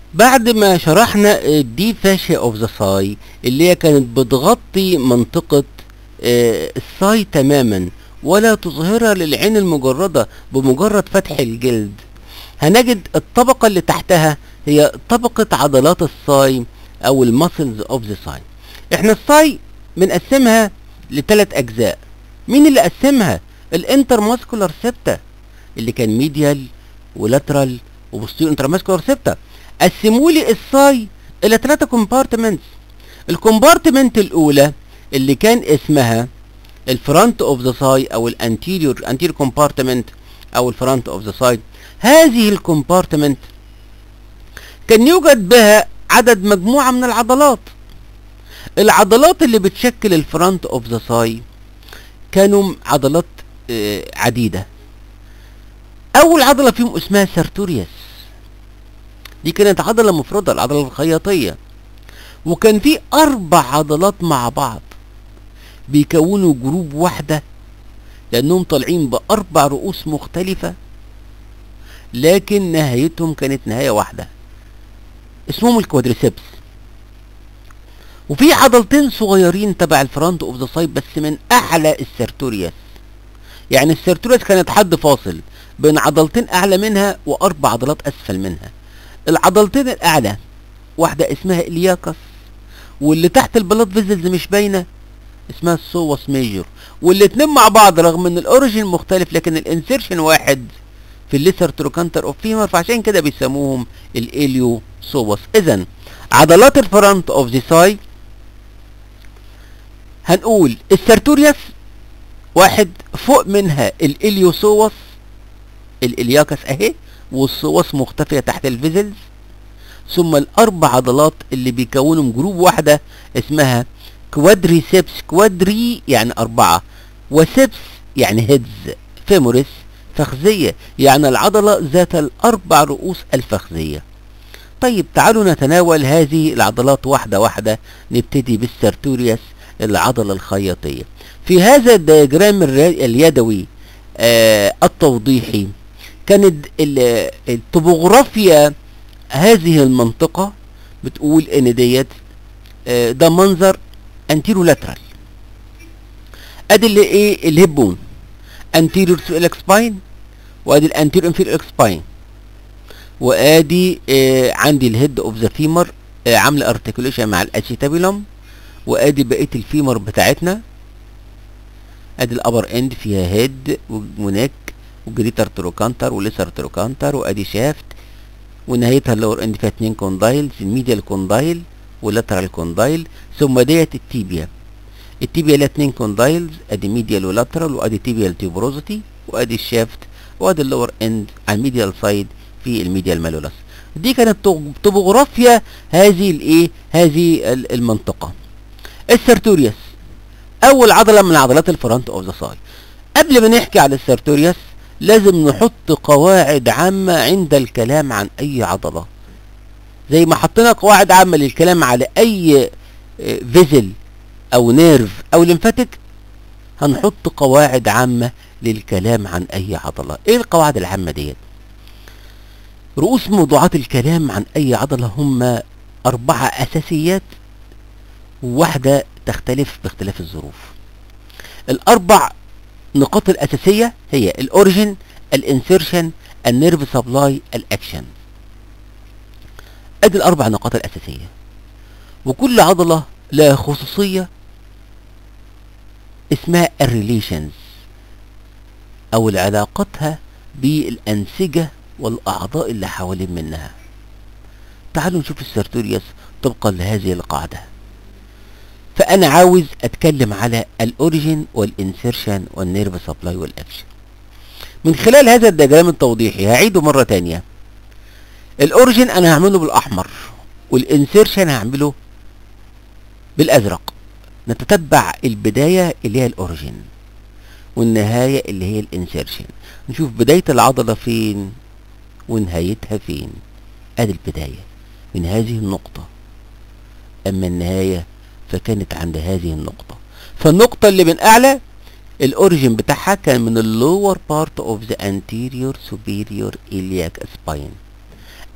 بعد ما شرحنا الدي فاشيا اوف ذا ساي اللي هي كانت بتغطي منطقة آه، الساي تماما ولا تظهرها للعين المجردة بمجرد فتح الجلد هنجد الطبقة اللي تحتها هي طبقة عضلات الساي او المسلز اوف ذا ساي احنا الساي بنقسمها لثلاث اجزاء مين اللي قسمها الانتر ماسكولار سيبتا اللي كان ميديال ولاترال وبوستيريور انتر ماسكولار سيبتا قسموا لي الساي الى ثلاثة كومبارتمنتس الكومبارتمنت الاولى اللي كان اسمها الفرونت اوف ذا ساي او الانتيريور انتيريور كومبارتمنت او الفرونت اوف ذا ساي هذه الكومبارتمنت كان يوجد بها عدد مجموعة من العضلات العضلات اللي بتشكل الفرونت اوف ذا ساي كانوا عضلات آه، عديدة اول عضلة فيهم اسمها سارتوريوس دي كانت عضلة مفردة العضلة الخياطية وكان في اربع عضلات مع بعض بيكونوا جروب واحدة لانهم طالعين باربع رؤوس مختلفة لكن نهايتهم كانت نهاية واحدة اسمهم الكوادريسبس وفي عضلتين صغيرين تبع الفرونت اوف ذا سايد بس من اعلى السيرتوريوس يعني السيرتوريوس كانت حد فاصل بين عضلتين اعلى منها واربع عضلات اسفل منها العضلتين الاعلى واحده اسمها الياكس واللي تحت البلاد فيزلز مش باينه اسمها السوس ميجور والاتنين مع بعض رغم ان الاوريجين مختلف لكن الانسيرشن واحد في الليسر تروكانتر اوف فيمر فعشان كده بيسموهم الاليو سوس اذا عضلات الفرونت اوف ذا ساي هنقول السرتوريوس واحد فوق منها الاليوسوس الالياكس اهي والسوس مختفية تحت الفيزلز ثم الاربع عضلات اللي بيكونهم جروب واحدة اسمها كوادريسيبس كوادري يعني اربعة وسيبس يعني هيدز فيموريس فخذية يعني العضلة ذات الاربع رؤوس الفخذية طيب تعالوا نتناول هذه العضلات واحدة واحدة نبتدي بالسرتوريوس العضلة الخياطية في هذا الدياجرام الرا- اليدوي آه التوضيحي كانت ال- الطبوغرافيا هذه المنطقة بتقول ان ديت آه ده منظر انتيرو لاترال ادي اللي ايه الهبون انتيريور سويلك سباين وادي الانتيريور انفيريور سباين وادي آه عندي الهيد اوف ذا فيمر آه عامله ارتكوليشن مع الاسيتابيلوم وادي بقيه الفيمر بتاعتنا ادي الابر اند فيها هيد ونك وجريتر تروكانتر وليسر تروكانتر وادي شافت ونهايتها اللور اند فيها اتنين كوندايلز الميديال كوندايل واللاترال كوندايل ثم ديت التيبيا التيبيا لها اتنين كوندايلز ادي ميديال ولاترال وادي تيبيال تيوبروزيتي وادي الشافت وادي اللور اند على الميديال سايد في الميديال مالولس دي كانت طب- طبوغرافيا هذه الايه هذه ال- المنطقه السرتوريوس اول عضله من عضلات الفرونت اوف ذا ساي قبل ما نحكي على السرتوريوس لازم نحط قواعد عامه عند الكلام عن اي عضله زي ما حطينا قواعد عامه للكلام على اي آه، فيزل او نيرف او لمفاتيك هنحط قواعد عامه للكلام عن اي عضله ايه القواعد العامه ديت رؤوس موضوعات الكلام عن اي عضله هم اربعه اساسيات وواحده تختلف باختلاف الظروف الاربع نقاط الاساسيه هي الاوريجين الانسيرشن النيرف سبلاي الاكشن ادي الاربع نقاط الاساسيه وكل عضله لها خصوصيه اسمها الريليشنز او علاقتها بالانسجه والاعضاء اللي حوالين منها تعالوا نشوف السرتوريوس طبقا لهذه القاعده فانا عاوز اتكلم على الاوريجين والانسيرشن والنيرف سبلاي والاكشن من خلال هذا الدياجرام التوضيحي هعيده مره تانية الاوريجين انا هعمله بالاحمر والانسيرشن هعمله بالازرق نتتبع البدايه اللي هي الاوريجين والنهايه اللي هي الانسيرشن نشوف بدايه العضله فين ونهايتها فين ادي البدايه من هذه النقطه اما النهايه فكانت عند هذه النقطة فالنقطة اللي من أعلى الأوريجين بتاعها كان من اللور بارت اوف ذا anterior superior iliac spine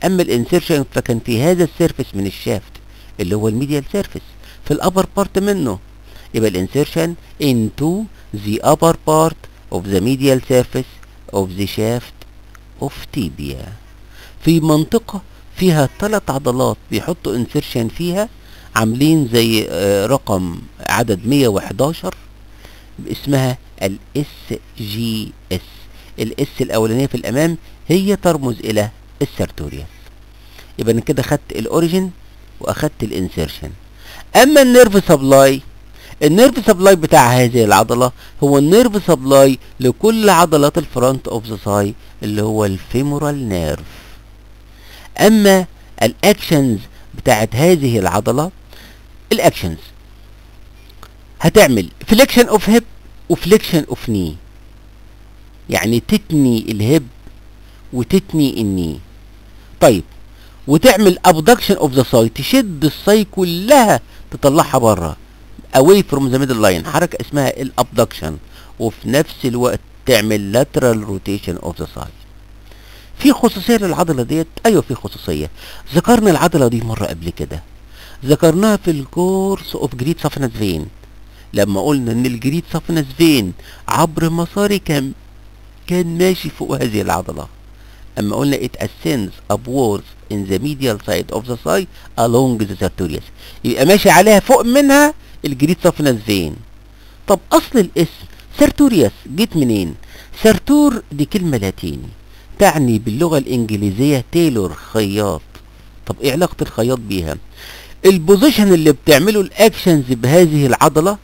اما الانسيرشن فكان في هذا السيرفس من الشافت اللي هو الميديال سيرفس في الابر بارت منه يبقى الانسيرشن into the upper part of the medial surface of the shaft of tibia في منطقة فيها ثلاث عضلات بيحطوا انسيرشن فيها عاملين زي آه، رقم عدد 111 اسمها الاس جي اس الاس الاولانيه في الامام هي ترمز الى السارتوريوس يبقى انا كده خدت الاوريجن واخدت الانسيرشن اما النيرف سبلاي النيرف سبلاي بتاع هذه العضله هو النيرف سبلاي لكل عضلات الفرونت اوف ذا ساي اللي هو الفيمورال نيرف اما الاكشنز بتاعت هذه العضله الاكشنز هتعمل فليكشن اوف هيب وفليكشن اوف ني يعني تتني الهيب وتتني الني طيب وتعمل ابدكشن اوف ذا ساي تشد الساي كلها تطلعها بره away from the middle line حركه اسمها الابدكشن وفي نفس الوقت تعمل lateral rotation of the side في خصوصيه للعضله ديت ايوه في خصوصيه ذكرنا العضله دي مره قبل كده ذكرناها في الكورس اوف جريد سافنس فين لما قلنا ان الجريد سافنس فين عبر مساري كان كان ماشي فوق هذه العضله اما قلنا it ascends upwards in the medial side of the thigh along the sartorius يبقى ماشي عليها فوق منها الجريد سافنس فين طب اصل الاسم سارتوريوس جيت منين سارتور دي كلمه لاتيني تعني باللغه الانجليزيه تيلور خياط طب ايه علاقه الخياط بيها البوزيشن اللي بتعمله الاكشنز بهذه العضله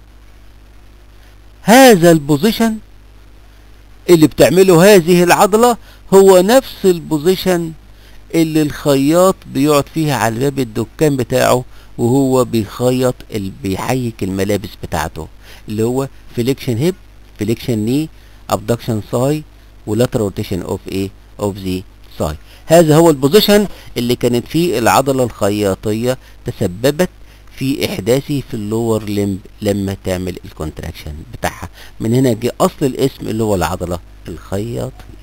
هذا البوزيشن اللي بتعمله هذه العضلة هو نفس البوزيشن اللي الخياط بيقعد فيها على باب الدكان بتاعه وهو بيخيط ال- بيحيك الملابس بتاعته اللي هو فليكشن هيب فليكشن ني ابدكشن ساي ولاترال روتيشن اوف ايه اوف ذا ساي هذا هو البوزيشن اللي كانت فيه العضله الخياطيه تسببت في احداثه في اللور لمب لما تعمل الكونتراكشن بتاعها من هنا جه اصل الاسم اللي هو العضله الخياطيه